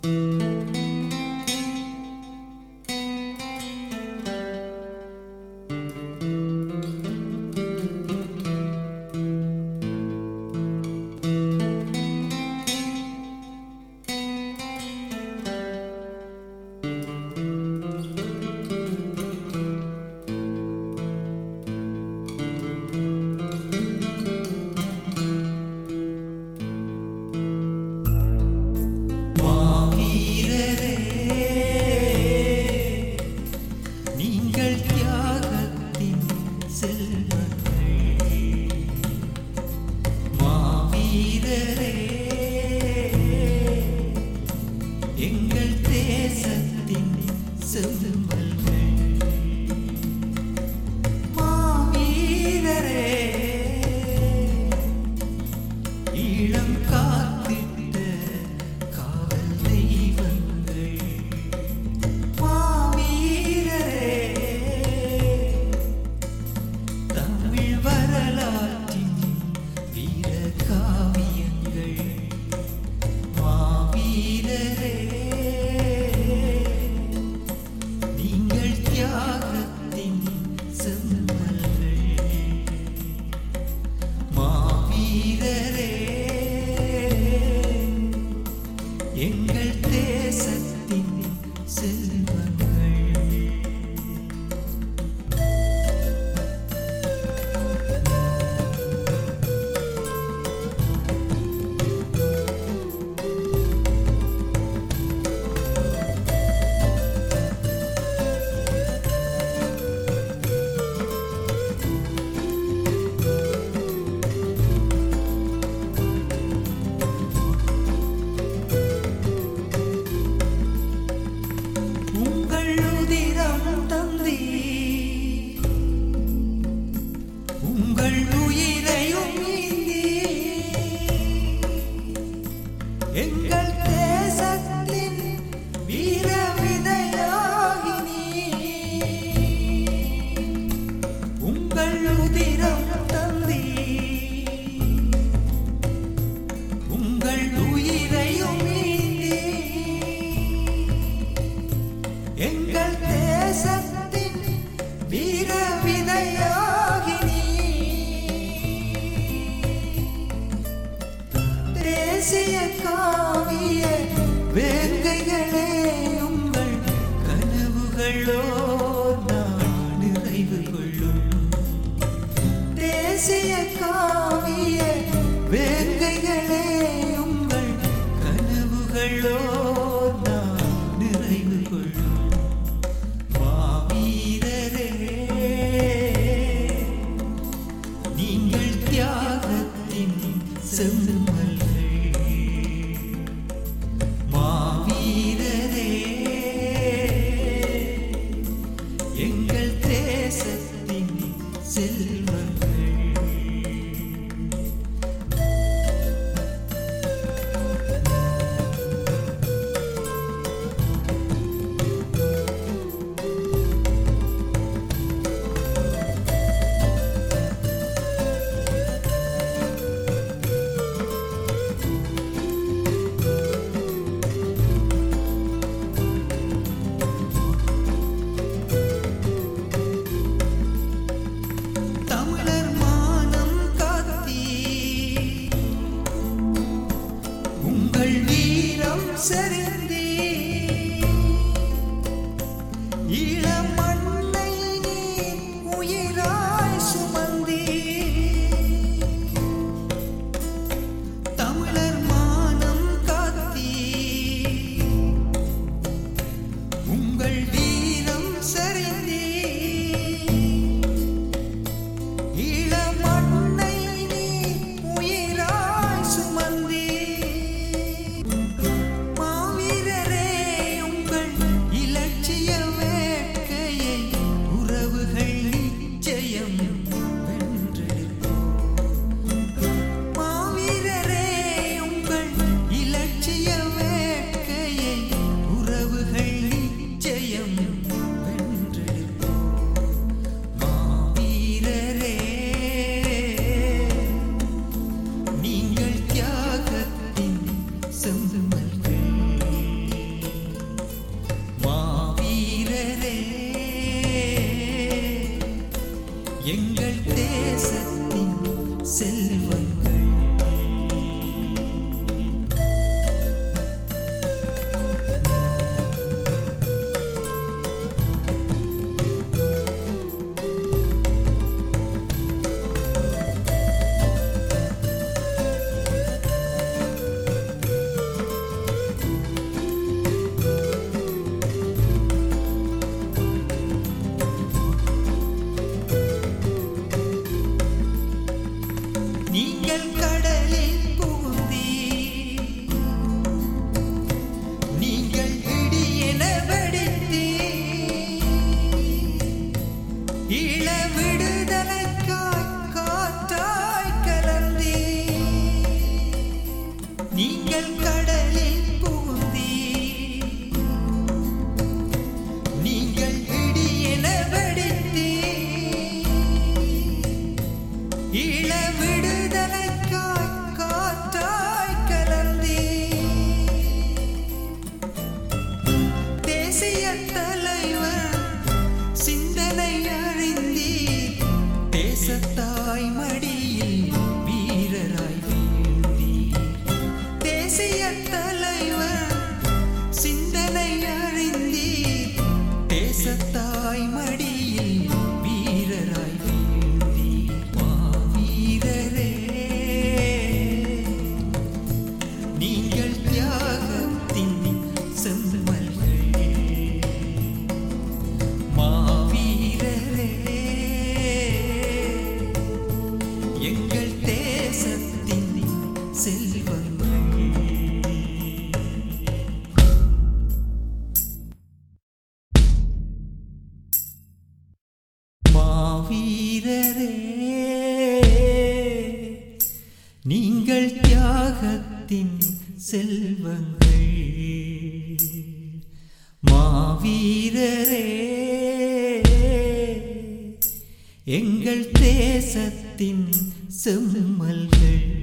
எங்கள் தேசத்தின் செல்வங்கள் மாவீரரே ஈழம் காத்திட்ட காவல் தெய்வங்கள் மாவீரரே தமிழ் வரலாற்றின் வீர காவியங்கள் மாவீரரே நீங்கள் தியாகத்தின் செம்மல்கள் மாவீரரே எங்கள் தேசத்தின் செல்வங்கள் உங்கள் எங்கள் தேசத்தின் செல்வங்கள் நீங்கள் கடலில் புகுந்தீர் நீங்கள் இடியென வெடித்தீர் இள விடுதலைக்காய் காற்றாய் கலந்தீர் நீங்கள் கடலில் புகுந்தீர் நீங்கள் இடியென வெடித்தீர் இள விடுதலைக்காய் காற்றாய் கலந்தீர் தேசிய தலைவர் சிந்தனை அறிந்தீர் தேசத்தாய் மடியில் வீரராய் வீழ்ந்தீர் தேசிய தலைவர் சிந்தனை அறிந்தீர் தேசத்தாய் மடியில் வீரராய் வீழ்ந்தீர் மாவீரரே நீங்கள் தியாகத்தின் செம்மல்கள் மாவீரரே எங்கள் தேசத்தின் செல்வங்கள் மாவீரரே நீங்கள் தியாகத்தின் செல்வங்கள் மாவீரரே எங்கள் தேசத்தின் செம்மல்கள்